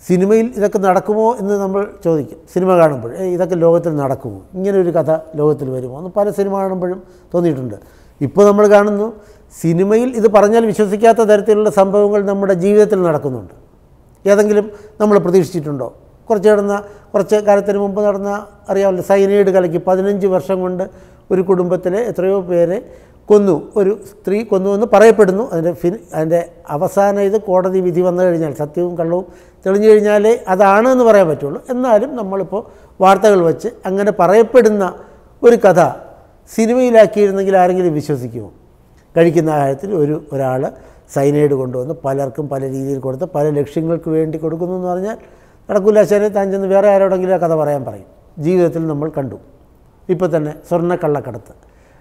സിനിമയിൽ ഇതൊക്കെ നടക്കുമോ എന്ന് നമ്മൾ ചോദിക്കും സിനിമ കാണുമ്പോൾ "ഏയ്, ഇതൊക്കെ ലോകത്തിൽ നടക്കുമോ ഇങ്ങനെ ഒരു കഥ ലോകത്തിൽ വരുമോ എന്ന് പല സിനിമ കാണുമ്പോഴും തോന്നിയിട്ടുണ്ട് ഇപ്പോൾ നമ്മൾ കാണുന്നു സിനിമയിൽ ഇത് പറഞ്ഞാൽ വിശ്വസിക്കാത്ത തരത്തിലുള്ള സംഭവങ്ങൾ നമ്മുടെ ജീവിതത്തിൽ നടക്കുന്നുണ്ട് ഏതെങ്കിലും നമ്മൾ പ്രതീക്ഷിച്ചിട്ടുണ്ടോ കുറച്ച് നടന്ന കുറച്ച് കാലത്തിന് മുമ്പ് നടന്ന അറിയാമല്ലോ സൈനൈഡ് കലക്കി പതിനഞ്ച് വർഷം കൊണ്ട് ഒരു കുടുംബത്തിലെ എത്രയോ പേരെ കൊന്നു ഒരു സ്ത്രീ കൊന്നു എന്ന് പറയപ്പെടുന്നു അതിൻ്റെ ഫിൻ അതിൻ്റെ അവസാന ഇത് കോടതി വിധി വന്നു കഴിഞ്ഞാൽ സത്യവും കള്ളവും തെളിഞ്ഞു കഴിഞ്ഞാലേ അതാണ് എന്ന് പറയാൻ പറ്റുള്ളൂ എന്നാലും നമ്മളിപ്പോൾ വാർത്തകൾ വെച്ച് അങ്ങനെ പറയപ്പെടുന്ന ഒരു കഥ സിനിമയിലാക്കിയിരുന്നെങ്കിൽ ആരെങ്കിലും വിശ്വസിക്കുമോ കഴിക്കുന്ന ആഹാരത്തിൽ ഒരു ഒരാൾ സൈനൈഡ് കൊണ്ടുവന്ന് പലർക്കും പല രീതിയിൽ കൊടുത്ത് പല ലക്ഷ്യങ്ങൾക്ക് വേണ്ടി കൊടുക്കുന്നു എന്ന് പറഞ്ഞാൽ നടക്കില്ല ശരി താൻ ചെന്ന് വേറെ ആരോടെങ്കിലും ആ കഥ പറയാൻ പറയും ജീവിതത്തിൽ നമ്മൾ കണ്ടു ഇപ്പോൾ തന്നെ സ്വർണ്ണക്കള്ളക്കടത്ത്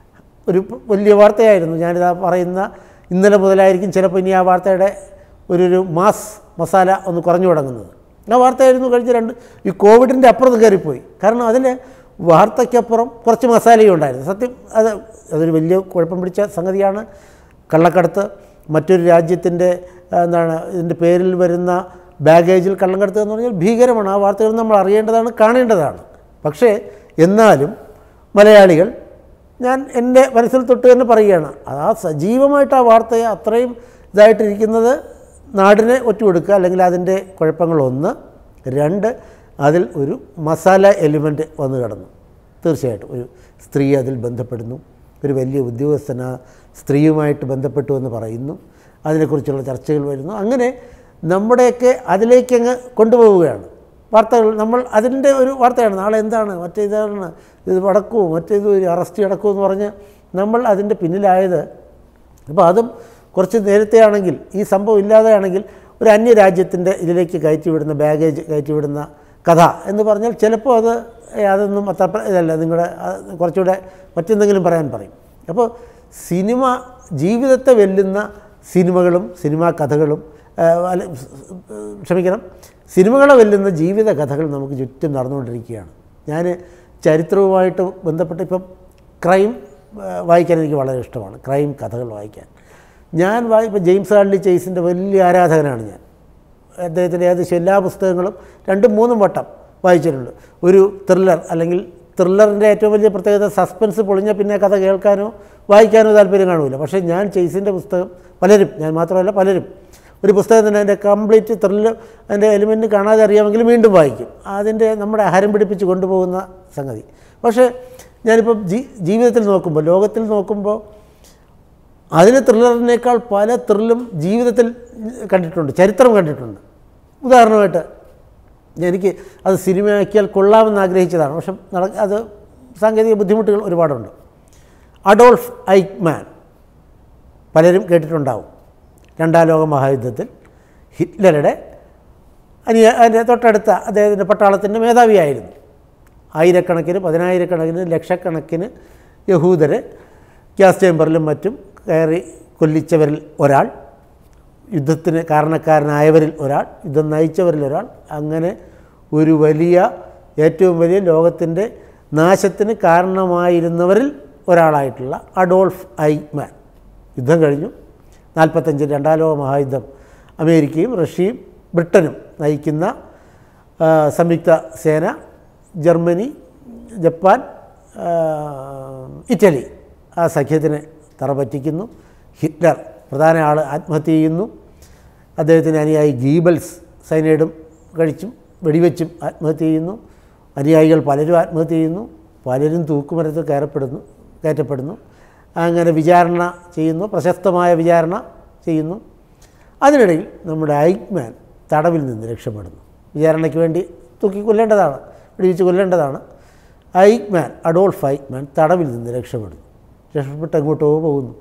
ഒരു പ- വലിയ വാർത്തയായിരുന്നു ഞാനിതാ പറയുന്ന ഇന്നലെ മുതലായിരിക്കും ചിലപ്പോൾ ഇനി ആ വാർത്തയുടെ ഒരു ഒരു മാസ് മസാല ഒന്ന് കുറഞ്ഞു തുടങ്ങുന്നത് ആ വാർത്തയായിരുന്നു കഴിഞ്ഞ രണ്ട് ഈ കോവിഡിൻ്റെ അപ്പുറത്ത് കയറിപ്പോയി കാരണം അതിൽ വാർത്തയ്ക്കപ്പുറം കുറച്ച് മസാലയും ഉണ്ടായിരുന്നു സത്യം അത് അതൊരു വലിയ കുഴപ്പം പിടിച്ച സംഗതിയാണ് കള്ളക്കടത്ത് മറ്റൊരു രാജ്യത്തിൻ്റെ ആ, എന്താണ് ഇതിൻ്റെ പേരിൽ വരുന്ന ബാഗേജിൽ കള്ളം കടത്തുക എന്ന് പറഞ്ഞാൽ ഭീകരമാണ് ആ വാർത്തകൾ നമ്മൾ അറിയേണ്ടതാണ് കാണേണ്ടതാണ് പക്ഷേ എന്നാലും മലയാളികൾ ഞാൻ എൻ്റെ മനസ്സിൽ തൊട്ട് തന്നെ പറയുകയാണ് അത് ആ സജീവമായിട്ട് ആ വാർത്തയെ അത്രയും ഇതായിട്ടിരിക്കുന്നത് നാടിനെ ഒറ്റുകൊടുക്കുക അല്ലെങ്കിൽ അതിൻ്റെ കുഴപ്പങ്ങളൊന്ന് രണ്ട് അതിൽ ഒരു മസാല എലിമെൻ്റ് വന്നു കിടന്നു തീർച്ചയായിട്ടും ഒരു സ്ത്രീ അതിൽ ബന്ധപ്പെടുന്നു ഒരു വലിയ ഉദ്യോഗസ്ഥന സ്ത്രീയുമായിട്ട് ബന്ധപ്പെട്ടു എന്ന് പറയുന്നു അതിനെക്കുറിച്ചുള്ള ചർച്ചകൾ വരുന്നു അങ്ങനെ നമ്മുടെയൊക്കെ അതിലേക്കങ്ങ് കൊണ്ടുപോവുകയാണ് വാർത്തകൾ നമ്മൾ അതിൻ്റെ ഒരു വാർത്തയാണ് നാളെ എന്താണ് മറ്റേ ഇതാണ് ഇത് നടക്കുമോ മറ്റേത് ഒരു അറസ്റ്റ് നടക്കുമോ എന്ന് പറഞ്ഞ് നമ്മൾ അതിൻ്റെ പിന്നിലായത് അപ്പോൾ അതും കുറച്ച് നേരത്തെ ആണെങ്കിൽ ഈ സംഭവം ഇല്ലാതെയാണെങ്കിൽ ഒരു അന്യ രാജ്യത്തിൻ്റെ ഇതിലേക്ക് കയറ്റിവിടുന്ന ബാഗേജ് കയറ്റിവിടുന്ന കഥ എന്ന് പറഞ്ഞാൽ ചിലപ്പോൾ അത് ഏ, അതൊന്നും അത്ര പ്ര- ഇതല്ല നിങ്ങളുടെ ആ, കുറച്ചുകൂടെ മറ്റെന്തെങ്കിലും പറയാൻ പറയും അപ്പോൾ സിനിമ ജീവിതത്തെ വെല്ലുന്ന സിനിമകളും സിനിമാ കഥകളും ആ, അല്ല, ക്ഷമിക്കണം സിനിമകളെ വെല്ലുന്ന ജീവിത കഥകൾ നമുക്ക് ചുറ്റും നടന്നുകൊണ്ടിരിക്കുകയാണ് ഞാൻ ചരിത്രവുമായിട്ട് ബന്ധപ്പെട്ട് ഇപ്പം ക്രൈം ആ, വായിക്കാൻ എനിക്ക് വളരെ ഇഷ്ടമാണ് ക്രൈം കഥകൾ വായിക്കാൻ ഞാൻ വായി ഇപ്പം ജെയിംസ് ഹാർലി ചേസിൻ്റെ വലിയ ആരാധകനാണ് ഞാൻ അദ്ദേഹത്തിൻ്റെ ഏകദേശം എല്ലാ പുസ്തകങ്ങളും രണ്ടും മൂന്നും വട്ടം വായിച്ചിട്ടുണ്ട് ഒരു ത്രില്ലർ അല്ലെങ്കിൽ ത്രില്ലറിൻ്റെ ഏറ്റവും വലിയ പ്രത്യേകത സസ്പെൻസ് പൊളിഞ്ഞ പിന്നെ കഥ കേൾക്കാനോ വായിക്കാനോ താല്പര്യം കാണില്ല പക്ഷേ ഞാൻ ചേസിൻ്റെ പുസ്തകം പലരും ഞാൻ മാത്രമല്ല പലരും ഒരു പുസ്തകം തന്നെ അതിൻ്റെ കംപ്ലീറ്റ് ത്രില്ല് അതിൻ്റെ എലിമെൻറ്റ് കാണാതെ അറിയാമെങ്കിലും വീണ്ടും വായിക്കും അതിൻ്റെ നമ്മുടെ ഹരം പിടിപ്പിച്ച് കൊണ്ടുപോകുന്ന സംഗതി പക്ഷേ ഞാനിപ്പം ജീ ജീവിതത്തിൽ നോക്കുമ്പോൾ ലോകത്തിൽ നോക്കുമ്പോൾ അതിന് ത്രില്ലറിനേക്കാൾ പല ത്രില്ലും ജീവിതത്തിൽ കണ്ടിട്ടുണ്ട് ചരിത്രം കണ്ടിട്ടുണ്ട് ഉദാഹരണമായിട്ട് എനിക്ക് അത് സിനിമയാക്കിയാൽ കൊള്ളാമെന്ന് ആഗ്രഹിച്ചതാണ് പക്ഷെ നട അത് സാങ്കേതിക ബുദ്ധിമുട്ടുകൾ ഒരുപാടുണ്ട് അഡോൾഫ് ഐക്മാൻ പലരും കേട്ടിട്ടുണ്ടാവും രണ്ടാം ലോക മഹായുദ്ധത്തിൽ ഹിറ്റ്ലറുടെ അനിയ അതിൻ്റെ തൊട്ടടുത്ത അദ്ദേഹത്തിൻ്റെ പട്ടാളത്തിൻ്റെ മേധാവിയായിരുന്നു ആയിരക്കണക്കിന് പതിനായിരക്കണക്കിന് ലക്ഷക്കണക്കിന് യഹൂദരെ ഗ്യാസ് ചേമ്പറിലും മറ്റും കയറി കൊല്ലിച്ചവരിൽ ഒരാൾ യുദ്ധത്തിന് കാരണക്കാരനായവരിൽ ഒരാൾ യുദ്ധം നയിച്ചവരിൽ ഒരാൾ അങ്ങനെ ഒരു വലിയ ഏറ്റവും വലിയ ലോകത്തിൻ്റെ നാശത്തിന് കാരണമായിരുന്നവരിൽ ഒരാളായിട്ടുള്ള അഡോൾഫ് ഐക്മാൻ യുദ്ധം കഴിഞ്ഞു നാൽപ്പത്തഞ്ച് രണ്ടാം ലോക മഹായുദ്ധം അമേരിക്കയും റഷ്യയും ബ്രിട്ടനും നയിക്കുന്ന ആ, സംയുക്ത സേന ജർമ്മനി ജപ്പാൻ ആ, ഇറ്റലി ആ സഖ്യത്തിനെ തറപറ്റിക്കുന്നു ഹിറ്റ്ലർ പ്രധാന ആൾ ആത്മഹത്യ ചെയ്യുന്നു അദ്ദേഹത്തിന് അനുയായി ഗീബൽസ് സൈനൈഡും കഴിച്ചും വെടിവെച്ചും ആത്മഹത്യ ചെയ്യുന്നു അനുയായികൾ പലരും ആത്മഹത്യ ചെയ്യുന്നു പലരും തൂക്കുമരത്തിൽ കയറപ്പെടുന്നു കയറ്റപ്പെടുന്നു അങ്ങനെ വിചാരണ ചെയ്യുന്നു പ്രശസ്തമായ വിചാരണ ചെയ്യുന്നു അതിനിടയിൽ നമ്മുടെ ഐക്മാൻ തടവിൽ നിന്ന് രക്ഷപ്പെടുന്നു വിചാരണയ്ക്ക് വേണ്ടി തൂക്കി കൊല്ലേണ്ടതാണ് വെടിവെച്ച് കൊല്ലേണ്ടതാണ് ഐക്മാൻ അഡോൾഫ് ഐക്മാൻ തടവിൽ നിന്ന് രക്ഷപ്പെടുന്നു രക്ഷപ്പെട്ട് എങ്ങോട്ടോ പോകുന്നു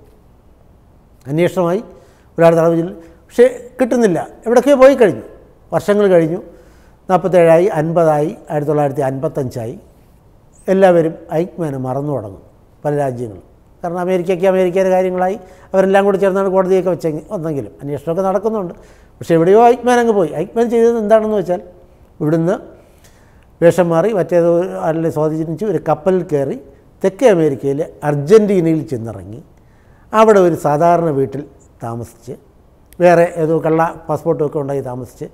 അന്വേഷണമായി ഒരാൾ തടവിൽ പക്ഷേ കിട്ടുന്നില്ല എവിടൊക്കെയോ പോയി കഴിഞ്ഞു വർഷങ്ങൾ കഴിഞ്ഞു നാൽപ്പത്തേഴായി അൻപതായി ആയിരത്തി തൊള്ളായിരത്തി അൻപത്തഞ്ചായി എല്ലാവരും ഐക്മാനെ മറന്നു തുടങ്ങും പല രാജ്യങ്ങളും കാരണം അമേരിക്കയ്ക്ക് അമേരിക്കയുടെ കാര്യങ്ങളായി അവരെല്ലാം കൂടി ചേർന്നാണ് കോടതിയൊക്കെ വെച്ചെങ്കിൽ വന്നെങ്കിലും അന്വേഷണമൊക്കെ നടക്കുന്നുണ്ട് പക്ഷേ എവിടെയോ ഐക്മാൻ അങ്ങ് പോയി ഐക്മാൻ ചെയ്തത് എന്താണെന്ന് വെച്ചാൽ ഇവിടുന്ന് വേഷം മാറി മറ്റേതോ ആളിനെ സ്വാധീനിച്ച് ഒരു കപ്പലിൽ കയറി തെക്കേ അമേരിക്കയിലെ അർജൻറ്റീനയിൽ ചെന്നിറങ്ങി അവിടെ ഒരു സാധാരണ വീട്ടിൽ താമസിച്ച് വേറെ ഏതോ കള്ള പാസ്പോർട്ടും ഒക്കെ ഉണ്ടായി താമസിച്ച്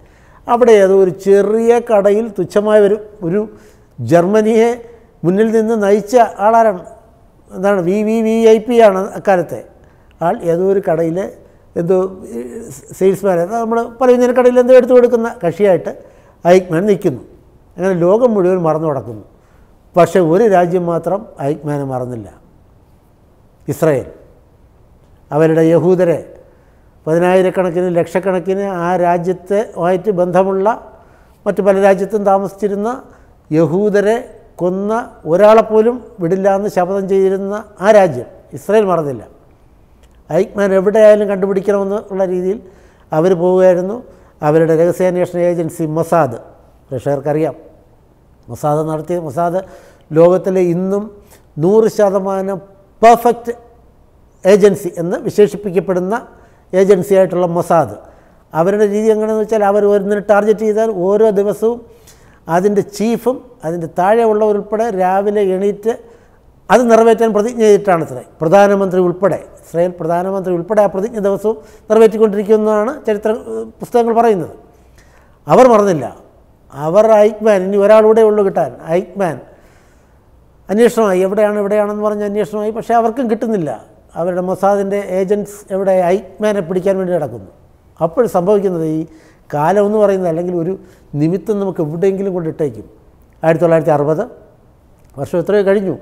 അവിടെ ഏതോ ഒരു ചെറിയ കടയിൽ തുച്ഛമായ ഒരു ഒരു ജർമ്മനിയെ മുന്നിൽ നിന്ന് നയിച്ച ആളാരാണ് എന്താണ് V V V I P ആണ് അക്കാലത്തെ ആൾ ഏതോ ഒരു കടയിൽ എന്തോ സെയിൽസ്മാൻ നമ്മൾ പറയുന്ന കടയിൽ എന്തോ എടുത്തു കൊടുക്കുന്ന കക്ഷിയായിട്ട് ഐക്മാൻ നിൽക്കുന്നു അങ്ങനെ ലോകം മുഴുവൻ മറന്നു കിടക്കുന്നു പക്ഷേ ഒരു രാജ്യം മാത്രം ഐക്മാനെ മറന്നില്ല ഇസ്രയേൽ അവരുടെ യഹൂദരെ പതിനായിരക്കണക്കിന് ലക്ഷക്കണക്കിന് ആ രാജ്യത്തെ ആയിട്ട് ബന്ധമുള്ള മറ്റു പല രാജ്യത്തും താമസിച്ചിരുന്ന യഹൂദരെ കൊന്ന ഒരാളെപ്പോലും വിടില്ല എന്ന് ശപഥം ചെയ്തിരുന്ന ആ രാജ്യം ഇസ്രയേൽ മറന്നില്ല ഐക്മാൻ എവിടെയായാലും കണ്ടുപിടിക്കണമെന്ന് ഉള്ള രീതിയിൽ അവർ പോവുകയായിരുന്നു അവരുടെ രഹസ്യാന്വേഷണ ഏജൻസി മൊസാദ് പ്രേക്ഷകർക്കറിയാം മൊസാദ് നടത്തിയ മൊസാദ് ലോകത്തിലെ ഇന്നും നൂറ് ശതമാനം പെർഫെക്റ്റ് ഏജൻസി എന്ന് വിശേഷിപ്പിക്കപ്പെടുന്ന ഏജൻസിയായിട്ടുള്ള മൊസാദ് അവരുടെ രീതി എങ്ങനെയെന്ന് വെച്ചാൽ അവർ ഒരു ടാർഗറ്റ് ചെയ്താൽ ഓരോ ദിവസവും അതിൻ്റെ ചീഫും അതിൻ്റെ താഴെ ഉള്ളവരുൾപ്പെടെ രാവിലെ എണീറ്റ് അത് നിറവേറ്റാൻ പ്രതിജ്ഞ ചെയ്തിട്ടാണ് ഇത്ര പ്രധാനമന്ത്രി ഉൾപ്പെടെ ഇസ്രായേൽ പ്രധാനമന്ത്രി ഉൾപ്പെടെ ആ പ്രതിജ്ഞ ദിവസവും നിറവേറ്റിക്കൊണ്ടിരിക്കുന്നതാണ് ചരിത്ര ഏഹ്, പുസ്തകങ്ങൾ പറയുന്നത് അവർ മറന്നില്ല അവർ ഐക്മാൻ ഇനി ഒരാളൂടെ ഉള്ളൂ കിട്ടാൻ ഐക്മാൻ അന്വേഷണമായി എവിടെയാണ് എവിടെയാണെന്ന് പറഞ്ഞ് അന്വേഷണമായി പക്ഷേ അവർക്കും കിട്ടുന്നില്ല അവരുടെ മൊസാദിൻ്റെ ഏജൻറ്റ്സ് എവിടെ ഐക്മാനെ പിടിക്കാൻ വേണ്ടി നടക്കുന്നു അപ്പോൾ സംഭവിക്കുന്നത് ഈ കാലം എന്ന് പറയുന്നത് അല്ലെങ്കിൽ ഒരു നിമിത്തം നമുക്ക് എവിടെയെങ്കിലും കൊണ്ടിട്ടേക്കും ആയിരത്തി തൊള്ളായിരത്തി അറുപത് വർഷം എത്രയോ കഴിഞ്ഞു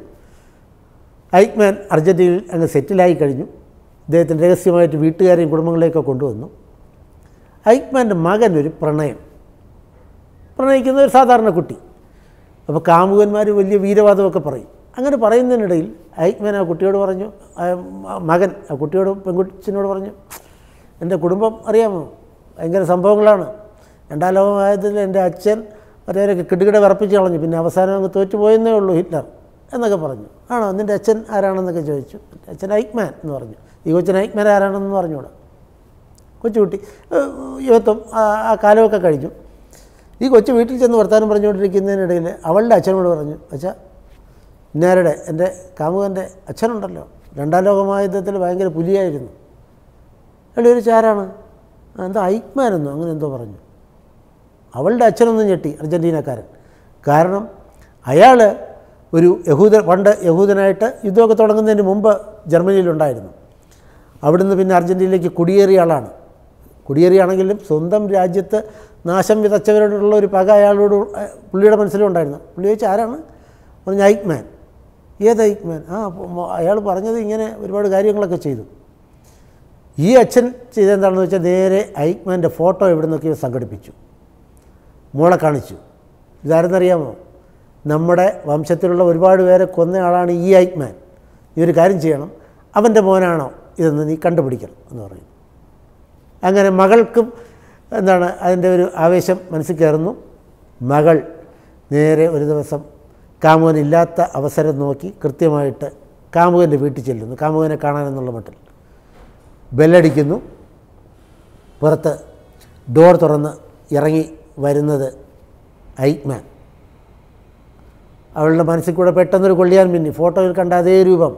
ഐക്മാൻ അർജൻറ്റീനയിൽ അങ്ങ് സെറ്റിലായി കഴിഞ്ഞു അദ്ദേഹത്തിന് രഹസ്യമായിട്ട് വീട്ടുകാരെയും കുടുംബങ്ങളെയൊക്കെ കൊണ്ടുവന്നു ഐക്മാൻ്റെ മകൻ ഒരു പ്രണയം പ്രണയിക്കുന്ന ഒരു സാധാരണ കുട്ടി അപ്പോൾ കാമുകന്മാർ വലിയ വീരവാദമൊക്കെ പറയും അങ്ങനെ പറയുന്നതിനിടയിൽ ഐക്മാൻ ആ കുട്ടിയോട് പറഞ്ഞു ആ മകൻ ആ കുട്ടിയോട് പെൺകുച്ചിനോട് പറഞ്ഞു എൻ്റെ കുടുംബം അറിയാമോ ഭയങ്കര സംഭവങ്ങളാണ് രണ്ടാം ലോകമായതിൽ എൻ്റെ അച്ഛൻ മറ്റവരൊക്കെ കിടുകിട വിറപ്പിച്ച് കളഞ്ഞു പിന്നെ അവസാനം അങ്ങ് തോറ്റുപോയെന്നേ ഉള്ളൂ ഹിറ്റ്ലർ എന്നൊക്കെ പറഞ്ഞു ആണോ നിൻ്റെ അച്ഛൻ ആരാണെന്നൊക്കെ ചോദിച്ചു എൻ്റെ അച്ഛൻ ഐക്മാൻ എന്ന് പറഞ്ഞു ഈ കൊച്ചൻ ഐക്മാൻ ആരാണെന്ന് പറഞ്ഞുകൂടാ കൊച്ചുകുട്ടി ഏഹ്, യുവത്വം ആ- ആ കാലമൊക്കെ കഴിഞ്ഞു ഈ കൊച്ചു വീട്ടിൽ ചെന്ന് വർത്തമാനം പറഞ്ഞുകൊണ്ടിരിക്കുന്നതിനിടയിൽ അവളുടെ അച്ഛനോട് പറഞ്ഞു അച്ഛാ ഇന്നാരുടെ എൻ്റെ കാമുകൻ്റെ അച്ഛനുണ്ടല്ലോ രണ്ടാം ലോകമഹായുദ്ധത്തിൽ ഭയങ്കര പുലിയായിരുന്നു അയാൾ ഒരു ചാരാണ് "ആ, എന്താ ഐക്മാനെന്നോ അങ്ങനെ എന്തോ പറഞ്ഞു അവളുടെ അച്ഛനൊന്നും ഞെട്ടി അർജൻറ്റീനക്കാരൻ കാരണം അയാൾ ഒരു യഹൂദ പണ്ട് യഹൂദനായിട്ട് യുദ്ധമൊക്കെ തുടങ്ങുന്നതിന് മുമ്പ് ജർമ്മനിയിലുണ്ടായിരുന്നു അവിടുന്ന് പിന്നെ അർജൻറ്റീനയിലേക്ക് കുടിയേറിയ ആളാണ് കുടിയേറിയാണെങ്കിലും സ്വന്തം രാജ്യത്ത് നാശം വിതച്ചവരോടുള്ള ഒരു പക അയാളോട് അഹ് പുള്ളിയുടെ മനസ്സിലും ഉണ്ടായിരുന്നു പുള്ളി ചോദിച്ചാൽ ആരാണ് പറഞ്ഞു ഐക്മാൻ ഏത് ഐക്മാൻ ആ അയാൾ പറഞ്ഞത് ഇങ്ങനെ ഒരുപാട് കാര്യങ്ങളൊക്കെ ചെയ്തു ഈ അച്ഛൻ ചെയ്തെന്താണെന്ന് വെച്ചാൽ നേരെ ഐക്മാൻ്റെ ഫോട്ടോ എവിടെ നിന്നൊക്കെയോ സംഘടിപ്പിച്ചു മോളെ കാണിച്ചു ഇതാരെന്നറിയാമോ നമ്മുടെ വംശത്തിലുള്ള ഒരുപാട് പേരെ കൊന്ന ആളാണ് ഈ ഐക്മാൻ ഈ ഒരു കാര്യം ചെയ്യണം അവൻ്റെ മോനാണോ ഇതെന്ന് നീ കണ്ടുപിടിക്കണം എന്ന് പറയും അങ്ങനെ മകൾക്കും എന്താണ് അതിൻ്റെ ഒരു ആവേശം മനസ്സിൽ കയറുന്നു മകൾ നേരെ ഒരു ദിവസം കാമുകൻ ഇല്ലാത്ത അവസരം നോക്കി കൃത്യമായിട്ട് കാമുകൻ്റെ വീട്ടിൽ ചെല്ലുന്നു കാമുകനെ കാണാനെന്നുള്ള മട്ടിൽ ബെല്ലടിക്കുന്നു പുറത്ത് ഡോർ തുറന്ന് ഇറങ്ങി വരുന്നത് ഐക്മാൻ അവളുടെ മനസ്സിൽ കൂടെ പെട്ടെന്നൊരു കൊള്ളിയാൻ മിന്നി ഫോട്ടോയിൽ കണ്ട അതേ രൂപം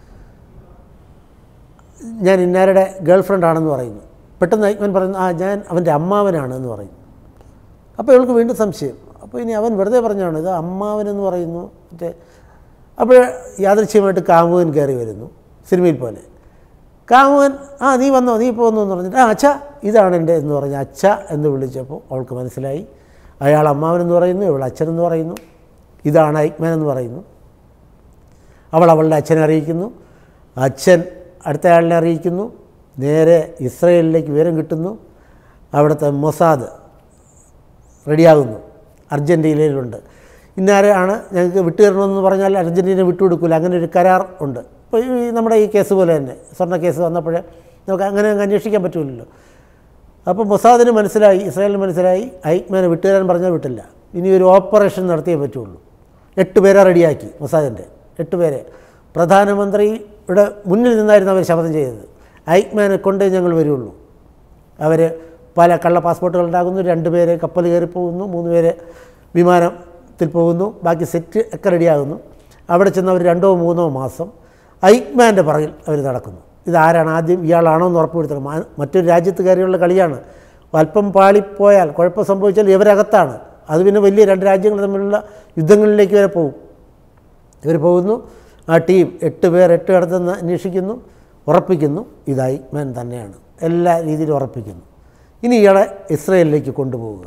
ഞാൻ ഇന്നാരുടെ ഗേൾ ഫ്രണ്ട് ആണെന്ന് പറയുന്നു പെട്ടെന്ന് ഐക്മാൻ പറയുന്നു ആ ഞാൻ അവൻ്റെ അമ്മാവനാണ് എന്ന് പറയുന്നു അപ്പോൾ ഇവൾക്ക് വീണ്ടും സംശയം അപ്പോൾ ഇനി അവൻ വെറുതെ പറഞ്ഞാണ് ഇത് അമ്മാവനെന്ന് പറയുന്നു മറ്റേ അപ്പോൾ യാദൃശ്യമായിട്ട് കാമുകൻ കയറി വരുന്നു സിനിമയിൽ പോലെ കാമുകൻ ആ നീ വന്നോ നീ ഇപ്പോൾ വന്നു എന്ന് പറഞ്ഞിട്ട് ആ അച്ഛ ഇതാണ് എൻ്റെ എന്ന് പറഞ്ഞ് അച്ഛ എന്ന് വിളിച്ചപ്പോൾ അവൾക്ക് മനസ്സിലായി അയാൾ അമ്മാവനെന്ന് പറയുന്നു ഇവൾ അച്ഛനെന്ന് പറയുന്നു ഇതാണ് ഐക്മാൻ എന്ന് പറയുന്നു അവൾ അവളുടെ അച്ഛനെ അറിയിക്കുന്നു അച്ഛൻ അടുത്തയാളിനെ അറിയിക്കുന്നു നേരെ ഇസ്രയേലിലേക്ക് വിവരം കിട്ടുന്നു അവിടുത്തെ മൊസാദ് റെഡിയാകുന്നു അർജൻറ്റീനയിലുണ്ട് ഇന്നാരാണ് ഞങ്ങൾക്ക് വിട്ടുതരണമെന്ന് പറഞ്ഞാൽ അർജൻറ്റീന വിട്ടുകൊടുക്കില്ല അങ്ങനെ ഒരു കരാർ ഉണ്ട് ഇപ്പോൾ ഈ നമ്മുടെ ഈ കേസ് പോലെ തന്നെ സ്വർണ്ണ കേസ് വന്നപ്പോഴേ നമുക്ക് അങ്ങനെ അങ്ങ് അന്വേഷിക്കാൻ പറ്റില്ലല്ലോ അപ്പോൾ മൊസാദിന് മനസ്സിലായി ഇസ്രായേലിന് മനസ്സിലായി ഐക്മാനെ വിട്ടുതരാൻ പറഞ്ഞാൽ വിട്ടില്ല ഇനി ഒരു ഓപ്പറേഷൻ നടത്തിയേ പറ്റുള്ളൂ എട്ട് പേരെ റെഡിയാക്കി മൊസാദിൻ്റെ എട്ട് പേരെ പ്രധാനമന്ത്രിയുടെ മുന്നിൽ നിന്നായിരുന്നു അവർ ശപഥം ചെയ്തത് ഐക്മാനെ കൊണ്ടേ ഞങ്ങൾ വരുള്ളൂ അവർ പല കള്ള പാസ്പോർട്ടുകൾ ഉണ്ടാകുന്നു രണ്ട് പേര് കപ്പൽ കയറി പോകുന്നു മൂന്ന് പേര് വിമാനത്തിൽ പോകുന്നു ബാക്കി സെറ്റ് ഒക്കെ റെഡിയാകുന്നു അവിടെ ചെന്ന് അവർ രണ്ടോ മൂന്നോ മാസം ഐക്മാൻ്റെ പുറകിൽ അവർ നടക്കുന്നു ഇതാരാണ് ആദ്യം ഇയാളാണോ എന്ന് ഉറപ്പുവരുത്തണം ആ- മറ്റൊരു രാജ്യത്ത് കയറിയുള്ള കളിയാണ് അല്പം പാളിപ്പോയാൽ കുഴപ്പം സംഭവിച്ചാൽ ഇവരകത്താണ് അത് പിന്നെ വലിയ രണ്ട് രാജ്യങ്ങൾ തമ്മിലുള്ള യുദ്ധങ്ങളിലേക്ക് വരെ പോകും ഇവർ പോകുന്നു ആ ടീം എട്ട് പേർ എട്ട് ഇടത്തുനിന്ന് അന്വേഷിക്കുന്നു ഉറപ്പിക്കുന്നു ഇത് ഐക്മാൻ തന്നെയാണ് എല്ലാ രീതിയിലും ഉറപ്പിക്കുന്നു ഇനി ഇയാളെ ഇസ്രയേലിലേക്ക് കൊണ്ടുപോവുക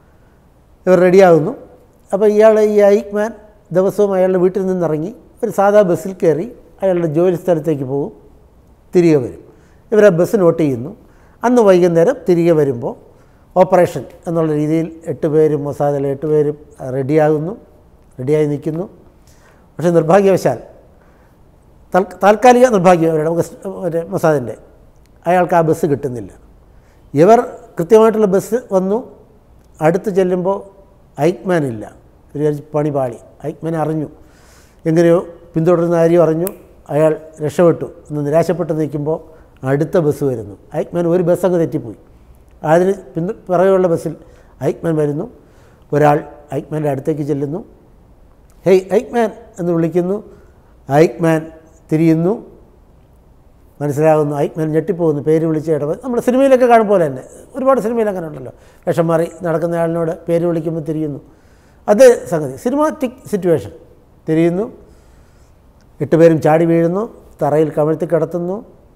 ഇവർ റെഡിയാകുന്നു അപ്പോൾ ഇയാൾ ഈ ഐക്മാൻ ദിവസവും അയാളുടെ വീട്ടിൽ നിന്നിറങ്ങി ഒരു സാധാ ബസ്സിൽ കയറി അയാളുടെ ജോലി സ്ഥലത്തേക്ക് പോകും തിരികെ വരും ഇവരെ ബസ് നോട്ട് ചെയ്യുന്നു അന്ന് വൈകുന്നേരം തിരികെ വരുമ്പോൾ ഓപ്പറേഷൻ എന്നുള്ള രീതിയിൽ എട്ട് പേരും മൊസാദിലെ എട്ട് പേരും റെഡിയാകുന്നു റെഡിയായി നിൽക്കുന്നു പക്ഷേ നിർഭാഗ്യവശാൽ താൽ- താൽക്കാലിക നിർഭാഗ്യം അവരുടെ ഗസ്- മറ്റേ മൊസാദിൻ്റെ അയാൾക്ക് ആ ബസ് കിട്ടുന്നില്ല ഇവർ കൃത്യമായിട്ടുള്ള ബസ് വന്നു അടുത്ത് ചെല്ലുമ്പോൾ ഐക്മാൻ ഇല്ല ഇവർ വിചാരിച്ച് പണി പാളി ഐക്മാൻ അറിഞ്ഞു എങ്ങനെയോ പിന്തുടരുന്ന കാര്യം അറിഞ്ഞു അയാൾ രക്ഷപ്പെട്ടു എന്ന് നിരാശപ്പെട്ട് നിൽക്കുമ്പോൾ അടുത്ത ബസ് വരുന്നു ഐക്മാൻ ഒരു ബസ് അങ്ങ് തെറ്റിപ്പോയി അതിന് പിന്തു പിറകെയുള്ള ബസ്സിൽ ഐക്മാൻ വരുന്നു ഒരാൾ ഐക്മാൻ്റെ അടുത്തേക്ക് ചെല്ലുന്നു ഹേയ് ഐക്മാൻ എന്ന് വിളിക്കുന്നു ഐക്മാൻ തിരിയുന്നു മനസ്സിലാകുന്നു ഐക്മാൻ ഞെട്ടിപ്പോകുന്നു പേര് വിളിച്ച് ഇടപെട് നമ്മുടെ സിനിമയിലൊക്കെ കാണും പോലെ തന്നെ ഒരുപാട് സിനിമയിൽ അങ്ങനെ ഉണ്ടല്ലോ വേഷം മാറി നടക്കുന്ന ആളിനോട് പേര് വിളിക്കുമ്പോൾ തിരിയുന്നു അത് സംഗതി സിനിമാറ്റിക് സിറ്റുവേഷൻ തിരിയുന്നു എട്ടുപേരും ചാടി വീഴുന്നു തറയിൽ കമഴ്ത്തി കിടത്തുന്നു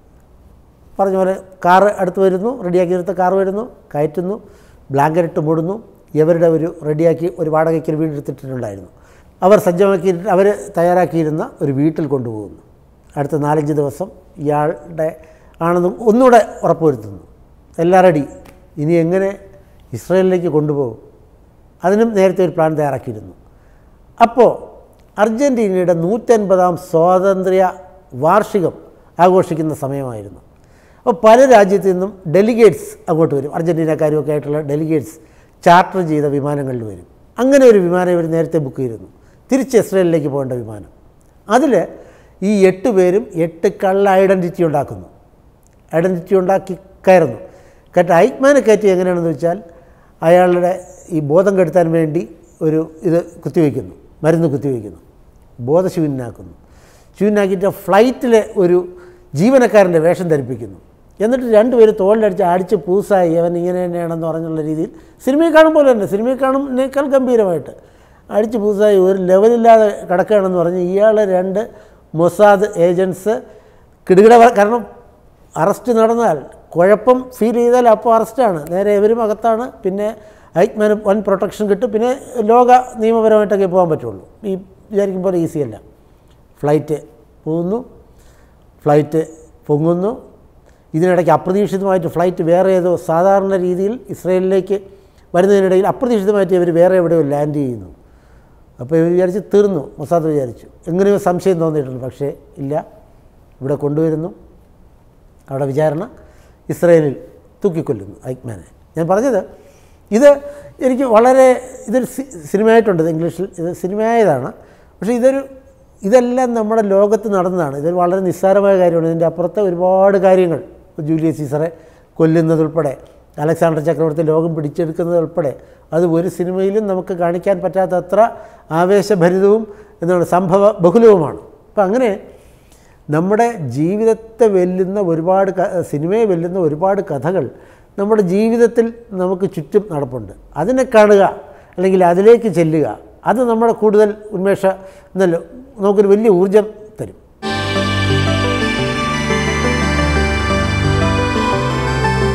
പറഞ്ഞ പോലെ കാറ് അടുത്ത് വരുന്നു റെഡിയാക്കി എടുത്ത കാറ് വരുന്നു കയറ്റുന്നു ബ്ലാങ്കറ്റ് ഇട്ട് മൂടുന്നു ഇവരുടെ ഒരു റെഡിയാക്കി ഒരു വാടകയ്ക്ക് ഒരു വീട് എടുത്തിട്ടുണ്ടായിരുന്നു അവർ സജ്ജമാക്കിയിട്ട് അവർ തയ്യാറാക്കിയിരുന്ന ഒരു വീട്ടിൽ കൊണ്ടുപോകുന്നു അടുത്ത നാലഞ്ച് ദിവസം ഇയാളുടെ ആണെന്നും ഒന്നുകൂടെ ഉറപ്പുവരുത്തുന്നു എല്ലാം റെഡി ഇനി എങ്ങനെ ഇസ്രയേലിലേക്ക് കൊണ്ടുപോകും അതിനും നേരത്തെ ഒരു പ്ലാൻ തയ്യാറാക്കിയിരുന്നു അപ്പോൾ അർജൻറ്റീനയുടെ നൂറ്റൻപതാം സ്വാതന്ത്ര്യ വാർഷികം ആഘോഷിക്കുന്ന സമയമായിരുന്നു അപ്പോൾ പല രാജ്യത്തു നിന്നും ഡെലിഗേറ്റ്സ് അങ്ങോട്ട് വരും അർജൻറ്റീനക്കാരും ഒക്കെ ആയിട്ടുള്ള ഡെലിഗേറ്റ്സ് ചാർട്ടർ ചെയ്ത വിമാനങ്ങളിൽ വരും അങ്ങനെ ഒരു വിമാനം ഇവർ നേരത്തെ ബുക്ക് ചെയ്തിരുന്നു തിരിച്ച് ഇസ്രയേലിലേക്ക് പോകേണ്ട വിമാനം അതിൽ ഈ എട്ട് പേരും എട്ട് കള്ള ഐഡൻറ്റിറ്റി ഉണ്ടാക്കുന്നു ഐഡൻറ്റിറ്റി ഉണ്ടാക്കി കയറുന്നു കയറ്റ ഐക്മാനെ കയറ്റി എങ്ങനെയാണെന്ന് വെച്ചാൽ അയാളുടെ ഈ ബോധം കെടുത്താൻ വേണ്ടി ഒരു ഇത് കുത്തിവെക്കുന്നു മരുന്ന് കുത്തിവെക്കുന്നു ബോധശൂന്യനാക്കുന്നു ശൂന്യനാക്കിയിട്ട് ഫ്ലൈറ്റിലെ ഒരു ജീവനക്കാരൻ്റെ വേഷം ധരിപ്പിക്കുന്നു എന്നിട്ട് രണ്ടുപേര് തോളിലടിച്ച് അടിച്ച് പൂസായി അവൻ ഇങ്ങനെ തന്നെയാണെന്ന് പറഞ്ഞുള്ള രീതിയിൽ സിനിമയിൽ കാണുമ്പോൾ തന്നെ സിനിമയിൽ കാണുന്നേക്കാൾ ഗംഭീരമായിട്ട് അടിച്ച് പൂസായി ഒരു ലെവലില്ലാതെ കിടക്കുകയാണെന്ന് പറഞ്ഞ് ഇയാളെ രണ്ട് മൊസാദ് ഏജൻസ് കിടുകിട വ- കാരണം അറസ്റ്റ് നടന്നാൽ കുഴപ്പം ഫീൽ ചെയ്താൽ അപ്പോൾ അറസ്റ്റാണ് നേരെ ഇവരും അകത്താണ് പിന്നെ ഐക്മാന് വൻ പ്രൊട്ടക്ഷൻ കിട്ടും പിന്നെ ലോക നിയമപരമായിട്ടൊക്കെ പോകാൻ പറ്റുള്ളൂ ഈ വിചാരിക്കും പോലെ ഈസിയല്ല ഫ്ലൈറ്റ് പോകുന്നു ഫ്ലൈറ്റ് പൊങ്ങുന്നു ഇതിനിടയ്ക്ക് അപ്രതീക്ഷിതമായിട്ട് ഫ്ലൈറ്റ് വേറെ ഏതോ സാധാരണ രീതിയിൽ ഇസ്രയേലിലേക്ക് വരുന്നതിനിടയിൽ അപ്രതീക്ഷിതമായിട്ട് ഇവർ വേറെ എവിടെയോ ലാൻഡ് ചെയ്യുന്നു അപ്പോൾ ഇവർ വിചാരിച്ച് തീർന്നു മൊസാദ് വിചാരിച്ചു എങ്ങനെയോ സംശയം തോന്നിയിട്ടുണ്ട് പക്ഷേ ഇല്ല ഇവിടെ കൊണ്ടുവരുന്നു അവിടെ വിചാരണ ഇസ്രയേലിൽ തൂക്കിക്കൊല്ലുന്നു ഐക്മാനെ ഞാൻ പറഞ്ഞത് ഇത് എനിക്ക് വളരെ ഇതൊരു സി- സിനിമയായിട്ടുണ്ട് ഇത് ഇംഗ്ലീഷിൽ ഇത് സിനിമയായതാണ് പക്ഷേ ഇതൊരു ഇതെല്ലാം നമ്മുടെ ലോകത്ത് നടന്നതാണ് ഇതൊരു വളരെ നിസ്സാരമായ കാര്യമാണ് ഇതിൻ്റെ അപ്പുറത്തെ ഒരുപാട് കാര്യങ്ങൾ ജൂലിയസ് സീസറെ കൊല്ലുന്നതുൾപ്പെടെ അലക്സാണ്ടർ ചക്രവർത്തി ലോകം പിടിച്ചെടുക്കുന്നതുൾപ്പെടെ അത് ഒരു സിനിമയിലും നമുക്ക് കാണിക്കാൻ പറ്റാത്തത്ര ആവേശഭരിതവും എന്താണ് സംഭവ ബഹുലവുമാണ് അപ്പം അങ്ങനെ നമ്മുടെ ജീവിതത്തെ വെല്ലുന്ന ഒരുപാട് ക- സിനിമയെ വെല്ലുന്ന ഒരുപാട് കഥകൾ നമ്മുടെ ജീവിതത്തിൽ നമുക്ക് ചുറ്റും നടപ്പുണ്ട് അതിനെ കാണുക അല്ലെങ്കിൽ അതിലേക്ക് ചെല്ലുക അത് നമ്മുടെ കൂടുതൽ ഉന്മേഷ എന്നല്ലോ നമുക്കൊരു വലിയ ഊർജം